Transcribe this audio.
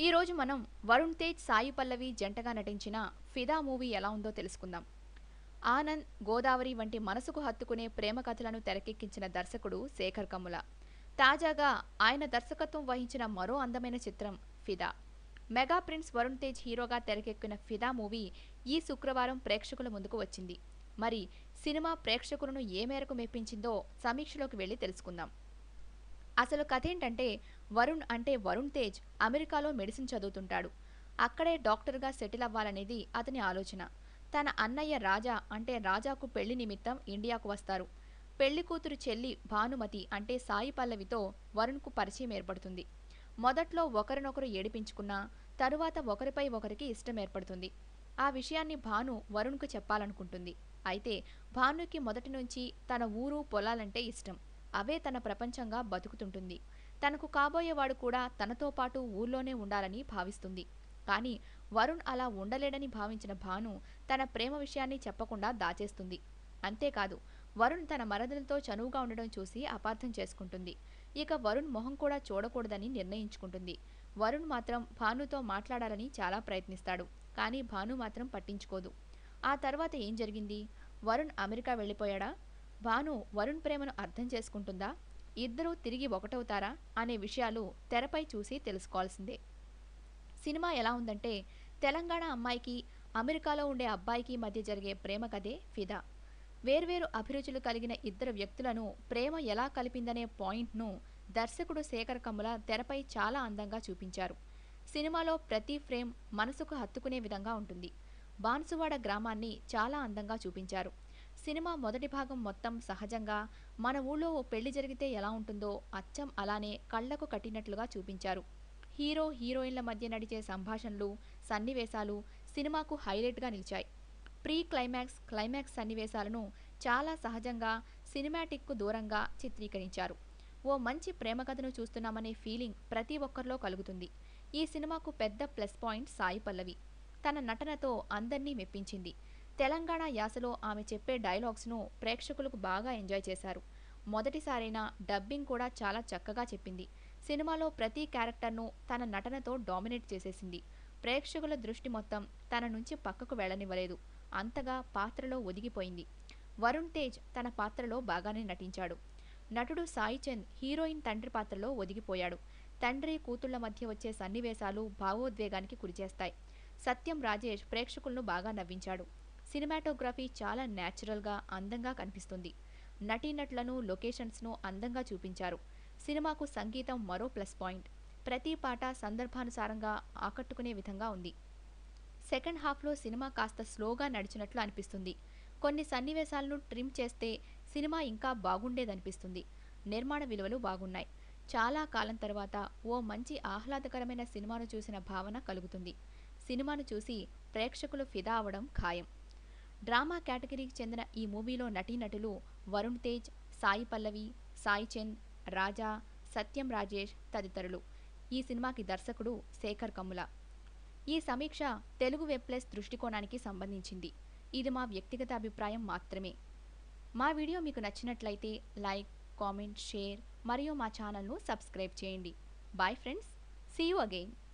ఈరోజు మనం వరుణ్ తేజ్ సాయి పల్లవి జంటగా నటించిన ఫిదా మూవీ ఎలా ఉందో తెలుసుకుందాం ఆనంద్ గోదావరి వంటి మనసుకు హత్తుకునే ప్రేమ కథలను తెరకెక్కించిన దర్శకుడు శేఖర్ కమ్ముల తాజాగా ఆయన దర్శకత్వం వహించిన మరో అందమైన చిత్రం ఫిదా మెగా ప్రిన్స్ వరుణ్ తేజ్ హీరోగా తెరకెక్కిన ఫిదా మూవీ ఈ శుక్రవారం ప్రేక్షకుల ముందుకు వచ్చింది మరి సినిమా ప్రేక్షకులను ఏ మేరకు మెప్పించిందో సమీక్షలోకి వెళ్ళి తెలుసుకుందాం అసలు కథ ఏంటంటే వరుణ్ అంటే వరుణ్ తేజ్ అమెరికాలో మెడిసిన్ చదువుతుంటాడు అక్కడే డాక్టర్గా సెటిల్ అవ్వాలనేది అతని ఆలోచన తన అన్నయ్య రాజా అంటే రాజాకు పెళ్లి నిమిత్తం ఇండియాకు వస్తారు పెళ్లి కూతురు చెల్లి భానుమతి అంటే సాయి పల్లవితో వరుణ్కు పరిచయం ఏర్పడుతుంది మొదట్లో ఒకరినొకరు ఏడిపించుకున్నా తరువాత ఒకరిపై ఒకరికి ఇష్టం ఏర్పడుతుంది ఆ విషయాన్ని భాను వరుణ్కు చెప్పాలనుకుంటుంది అయితే భానుకి మొదటి నుంచి తన ఊరు పొలాలంటే ఇష్టం అవే తన ప్రపంచంగా బతుకుతుంటుంది తనకు కాబోయేవాడు కూడా తనతో పాటు ఊర్లోనే ఉండాలని భావిస్తుంది కానీ వరుణ్ అలా ఉండలేడని భావించిన భాను తన ప్రేమ విషయాన్ని చెప్పకుండా దాచేస్తుంది అంతేకాదు వరుణ్ తన మరదలతో చనువుగా ఉండడం చూసి అపార్థం చేసుకుంటుంది ఇక వరుణ్ మొహం కూడా చూడకూడదని నిర్ణయించుకుంటుంది వరుణ్ మాత్రం భానుతో మాట్లాడాలని చాలా ప్రయత్నిస్తాడు కానీ భాను మాత్రం పట్టించుకోదు ఆ తర్వాత ఏం జరిగింది వరుణ్ అమెరికా వెళ్ళిపోయాడా భాను వరుణ్ ప్రేమను అర్థం చేసుకుంటుందా ఇద్దరూ తిరిగి ఒకటవుతారా అనే విషయాలు తెరపై చూసి తెలుసుకోవాల్సిందే సినిమా ఎలా ఉందంటే తెలంగాణ అమ్మాయికి అమెరికాలో ఉండే అబ్బాయికి మధ్య జరిగే ప్రేమ కథే ఫిదా వేర్వేరు అభిరుచులు కలిగిన ఇద్దరు వ్యక్తులను ప్రేమ ఎలా కలిపిందనే పాయింట్ను దర్శకుడు శేఖర్ కమ్ముల తెరపై చాలా అందంగా చూపించారు సినిమాలో ప్రతి ఫ్రేమ్ మనసుకు హత్తుకునే విధంగా ఉంటుంది బాన్సువాడ గ్రామాన్ని చాలా అందంగా చూపించారు సినిమా మొదటి భాగం మొత్తం సహజంగా మన ఊళ్ళో ఓ పెళ్లి జరిగితే ఎలా ఉంటుందో అచ్చం అలానే కళ్లకు కట్టినట్లుగా చూపించారు హీరో హీరోయిన్ల మధ్య నడిచే సంభాషణలు సన్నివేశాలు సినిమాకు హైలైట్గా నిలిచాయి ప్రీ క్లైమాక్స్ క్లైమాక్స్ సన్నివేశాలను చాలా సహజంగా సినిమాటిక్కు దూరంగా చిత్రీకరించారు ఓ మంచి ప్రేమ కథను చూస్తున్నామనే ఫీలింగ్ ప్రతి ఒక్కరిలో కలుగుతుంది ఈ సినిమాకు పెద్ద ప్లస్ పాయింట్ సాయి పల్లవి తన నటనతో అందర్నీ మెప్పించింది తెలంగాణ యాసలో ఆమె చెప్పే డైలాగ్స్ను ప్రేక్షకులకు బాగా ఎంజాయ్ చేశారు మొదటిసారైనా డబ్బింగ్ కూడా చాలా చక్కగా చెప్పింది సినిమాలో ప్రతి క్యారెక్టర్ను తన నటనతో డామినేట్ చేసేసింది ప్రేక్షకుల దృష్టి మొత్తం తన నుంచి పక్కకు వెళ్ళనివ్వలేదు అంతగా పాత్రలో ఒదిగిపోయింది వరుణ్ తేజ్ తన పాత్రలో బాగానే నటించాడు నటుడు సాయి చంద్ హీరోయిన్ తండ్రి పాత్రలో ఒదిగిపోయాడు తండ్రి కూతుళ్ల మధ్య వచ్చే సన్నివేశాలు భావోద్వేగానికి గురిచేస్తాయి సత్యం రాజేష్ ప్రేక్షకులను బాగా నవ్వించాడు సినిమాటోగ్రఫీ చాలా న్యాచురల్గా అందంగా కనిపిస్తుంది నటీనటులను లొకేషన్స్ను అందంగా చూపించారు సినిమాకు సంగీతం మరో ప్లస్ పాయింట్ ప్రతి పాట సందర్భానుసారంగా ఆకట్టుకునే విధంగా ఉంది సెకండ్ హాఫ్లో సినిమా కాస్త స్లోగా నడిచినట్లు అనిపిస్తుంది కొన్ని సన్నివేశాలను ట్రిమ్ చేస్తే సినిమా ఇంకా బాగుండేదనిపిస్తుంది నిర్మాణ విలువలు బాగున్నాయి చాలా కాలం తర్వాత ఓ మంచి ఆహ్లాదకరమైన సినిమాను చూసిన భావన కలుగుతుంది సినిమాను చూసి ప్రేక్షకులు ఫిదా అవడం ఖాయం డ్రామా కేటగిరీకి చెందిన ఈ మూవీలో నటీనటులు వరుణ్ తేజ్ సాయి పల్లవి సాయి చంద్ రాజా సత్యం రాజేష్ తదితరులు ఈ సినిమాకి దర్శకుడు శేఖర్ కమ్ముల ఈ సమీక్ష తెలుగు వెబ్ ప్లస్ దృష్టికోణానికి సంబంధించింది ఇది మా వ్యక్తిగత అభిప్రాయం మాత్రమే మా వీడియో మీకు నచ్చినట్లయితే లైక్ కామెంట్ షేర్ మరియు మా ఛానల్ను సబ్స్క్రైబ్ చేయండి bye friends see you again